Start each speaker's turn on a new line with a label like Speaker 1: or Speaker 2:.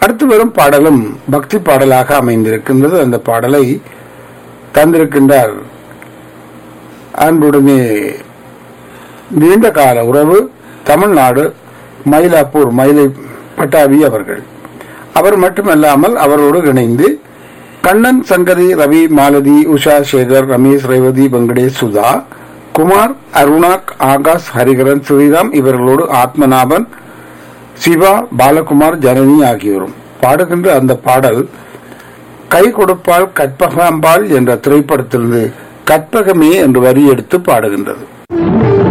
Speaker 1: அடுத்து வரும் பாடலும் பக்தி பாடலாக அமைந்திருக்கின்றது அந்த பாடலை தந்திருக்கின்றார் அன்புடனே நீண்ட கால உறவு தமிழ்நாடு மயிலாப்பூர் மயிலை பட்டாபி அவர்கள் அவர் மட்டுமல்லாமல் அவரோடு இணைந்து கண்ணன் சங்கரி ரவி மாலதி உஷா சேகர் ரமேஷ் ரேவதி வெங்கடேஷ் சுதா குமார் அருணா ஆகாஷ் ஹரிகரன் ஸ்ரீராம் இவர்களோடு ஆத்மநாபன் சிவா பாலகுமார் ஜனனி ஆகியோரும் பாடுகின்ற அந்த பாடல் கை கொடுப்பால் கற்பகாம்பாள் என்ற திரைப்படத்திலிருந்து கற்பகமே என்று வரி எடுத்து பாடுகின்றது